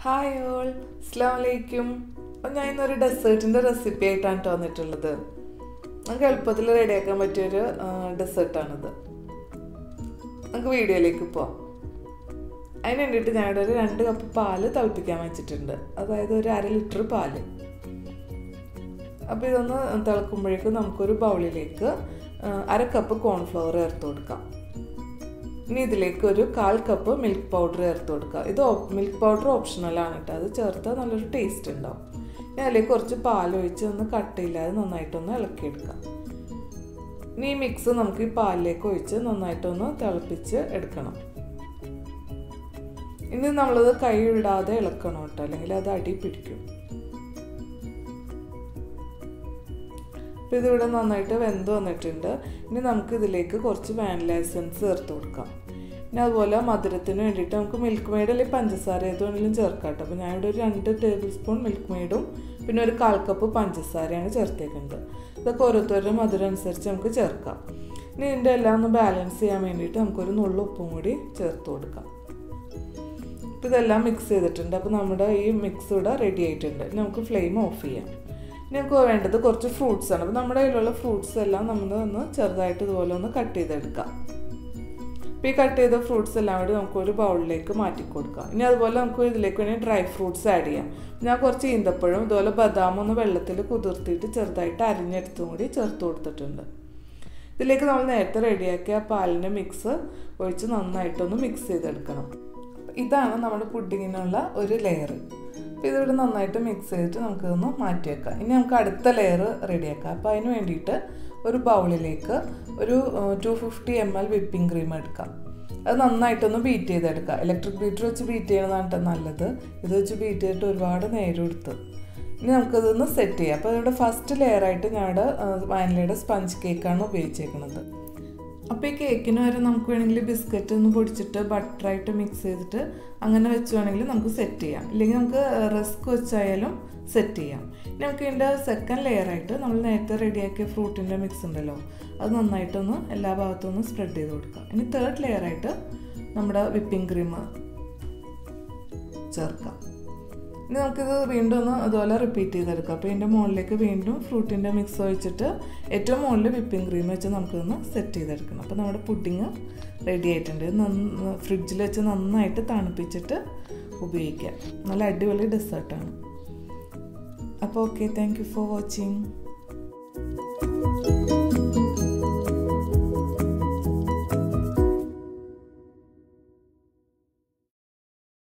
hi all അസ്സാം വലൈക്കും അപ്പം ഞാൻ ഇന്നൊരു ഡെസേർട്ടിൻ്റെ റെസിപ്പി ആയിട്ടാണ് കേട്ടോ വന്നിട്ടുള്ളത് നമുക്ക് എളുപ്പത്തിൽ റെഡിയാക്കാൻ പറ്റിയൊരു ഡെസേർട്ടാണിത് നമുക്ക് വീഡിയോയിലേക്ക് പോവാം അതിന് വേണ്ടിയിട്ട് ഞാനിവിടെ ഒരു രണ്ട് കപ്പ് പാല് തിളപ്പിക്കാൻ വെച്ചിട്ടുണ്ട് അതായത് ഒരു അര ലിറ്റർ പാല് അപ്പോൾ ഇതൊന്ന് തിളക്കുമ്പോഴേക്കും നമുക്കൊരു ബൗളിലേക്ക് അര കപ്പ് കോൺഫ്ലവർ ചേർത്ത് കൊടുക്കാം ഇനി ഇതിലേക്ക് ഒരു കാൽ കപ്പ് മിൽക്ക് പൗഡർ ചേർത്ത് കൊടുക്കുക ഇത് മിൽക്ക് പൗഡർ ഓപ്ഷണലാണ് കേട്ടോ അത് ചേർത്താൽ നല്ലൊരു ടേസ്റ്റ് ഉണ്ടാവും ഇനി അതിലേക്ക് കുറച്ച് പാലൊഴിച്ച് ഒന്ന് കട്ടയില്ലാതെ നന്നായിട്ടൊന്ന് ഇളക്കിയെടുക്കാം ഇനി ഈ മിക്സ് നമുക്ക് ഈ പാലിലേക്ക് ഒഴിച്ച് നന്നായിട്ടൊന്ന് തിളപ്പിച്ച് എടുക്കണം ഇനി നമ്മളത് കൈ ഇടാതെ ഇളക്കണം കേട്ടോ അല്ലെങ്കിൽ അത് അടി പിടിക്കും അപ്പോൾ ഇതിവിടെ നന്നായിട്ട് വെന്ത് വന്നിട്ടുണ്ട് ഇനി നമുക്ക് ഇതിലേക്ക് കുറച്ച് വാനില എസൻസ് ചേർത്ത് കൊടുക്കാം പിന്നെ അതുപോലെ മധുരത്തിന് വേണ്ടിയിട്ട് നമുക്ക് മിൽക്ക് മെയ്ഡ് അല്ലെങ്കിൽ പഞ്ചസാര ഏത് വേണമെങ്കിലും ചേർക്കാം കേട്ടോ അപ്പോൾ ഞാനിവിടെ ഒരു രണ്ട് ടേബിൾ സ്പൂൺ മിൽക്ക് മെയ്ഡും പിന്നെ ഒരു കാൽ കപ്പ് പഞ്ചസാരയാണ് ചേർത്തേക്കുന്നത് ഇതൊക്കെ ഓരോരുത്തരുടെ മധുരം അനുസരിച്ച് നമുക്ക് ചേർക്കാം ഇനി ഇതിൻ്റെ എല്ലാം ഒന്ന് ബാലൻസ് ചെയ്യാൻ വേണ്ടിയിട്ട് നമുക്കൊരു നുള്ളു ഉപ്പും കൂടി ചേർത്ത് കൊടുക്കാം അപ്പോൾ ഇതെല്ലാം മിക്സ് ചെയ്തിട്ടുണ്ട് അപ്പോൾ നമ്മുടെ ഈ മിക്സ് ഇവിടെ റെഡി ആയിട്ടുണ്ട് നമുക്ക് ഫ്ലെയിം ഓഫ് ചെയ്യാം ഞങ്ങൾക്ക് വേണ്ടത് കുറച്ച് ഫ്രൂട്ട്സ് ആണ് അപ്പോൾ നമ്മുടെ കയ്യിലുള്ള ഫ്രൂട്ട്സ് എല്ലാം നമ്മൾ ഒന്ന് ചെറുതായിട്ട് ഇതുപോലെ ഒന്ന് കട്ട് ചെയ്തെടുക്കാം അപ്പോൾ ഈ കട്ട് ചെയ്ത ഫ്രൂട്ട്സ് എല്ലാം കൂടി നമുക്ക് ഒരു ബൗളിലേക്ക് മാറ്റി കൊടുക്കാം ഇനി അതുപോലെ നമുക്ക് ഇതിലേക്ക് വേണമെങ്കിൽ ഡ്രൈ ഫ്രൂട്ട്സ് ആഡ് ചെയ്യാം ഞാൻ കുറച്ച് ഈന്തപ്പഴം ഇതുപോലെ ബദാം ഒന്ന് വെള്ളത്തിൽ കുതിർത്തിയിട്ട് ചെറുതായിട്ട് അരിഞ്ഞെടുത്തും കൂടി ചേർത്ത് കൊടുത്തിട്ടുണ്ട് ഇതിലേക്ക് നമ്മൾ നേരത്തെ റെഡിയാക്കിയ പാലിൻ്റെ മിക്സ് ഒഴിച്ച് നന്നായിട്ടൊന്ന് മിക്സ് ചെയ്തെടുക്കണം ഇതാണ് നമ്മുടെ പുഡിങ്ങിനുള്ള ഒരു ലെയർ അപ്പോൾ ഇതിവിടെ നന്നായിട്ട് മിക്സ് ചെയ്തിട്ട് നമുക്കിതൊന്ന് മാറ്റി വെക്കാം ഇനി നമുക്ക് അടുത്ത ലെയർ റെഡിയാക്കാം അപ്പോൾ അതിന് വേണ്ടിയിട്ട് ഒരു ബൗളിലേക്ക് ഒരു two fifty M L whipping cream എടുക്കാം അത് നന്നായിട്ടൊന്ന് ബീറ്റ് ചെയ്തെടുക്കുക ഇലക്ട്രിക് ബീറ്റർ വെച്ച് ബീറ്റ് ചെയ്യണതാണ് നല്ലത് ഇത് വെച്ച് ബീറ്റ് ചെയ്തിട്ട് ഒരുപാട് നേരം എടുത്ത് ഇനി നമുക്കിതൊന്ന് സെറ്റ് ചെയ്യാം അപ്പോൾ ഇവിടെ ഫസ്റ്റ് ലെയറായിട്ട് ഞാനിവിടെ വാനിലയുടെ സ്പഞ്ച് കേക്കാണ് ഉപയോഗിച്ചേക്കുന്നത് അപ്പോൾ ഈ കേക്കിന് വരെ നമുക്ക് വേണമെങ്കിൽ ബിസ്ക്കറ്റ് ഒന്ന് പൊടിച്ചിട്ട് ബട്ടറായിട്ട് മിക്സ് ചെയ്തിട്ട് അങ്ങനെ വെച്ച് വേണമെങ്കിൽ നമുക്ക് സെറ്റ് ചെയ്യാം ഇല്ലെങ്കിൽ നമുക്ക് റസ്ക് വെച്ചായാലും സെറ്റ് ചെയ്യാം ഇനി നമുക്ക് ഇതിൻ്റെ സെക്കൻഡ് ലെയറായിട്ട് നമ്മൾ നേരത്തെ റെഡിയാക്കിയ ഫ്രൂട്ടിൻ്റെ മിക്സ് ഉണ്ടല്ലോ അത് നന്നായിട്ടൊന്ന് എല്ലാ ഭാഗത്തും ഒന്ന് സ്പ്രെഡ് ചെയ്ത് കൊടുക്കാം ഇനി തേർഡ് ലെയറായിട്ട് നമ്മുടെ വിപ്പിംഗ് ക്രീം ചേർക്കാം ഇനി നമുക്കിത് വീണ്ടും ഒന്ന് അതുപോലെ റിപ്പീറ്റ് ചെയ്തെടുക്കാം അപ്പോൾ ഇതിൻ്റെ മുകളിലേക്ക് വീണ്ടും ഫ്രൂട്ടിൻ്റെ മിക്സ് ഒഴിച്ചിട്ട് ഏറ്റവും മുകളിൽ വിപ്പിംഗ് ക്രീം വെച്ച് നമുക്കിതൊന്ന് സെറ്റ് ചെയ്തെടുക്കണം അപ്പോൾ നമ്മുടെ പുഡിങ് റെഡി ആയിട്ടുണ്ട് ഫ്രിഡ്ജിൽ വെച്ച് നന്നായിട്ട് തണുപ്പിച്ചിട്ട് ഉപയോഗിക്കാം നല്ല അടിപൊളി ഡെസേർട്ടാണ് അപ്പോൾ okay thank you for watching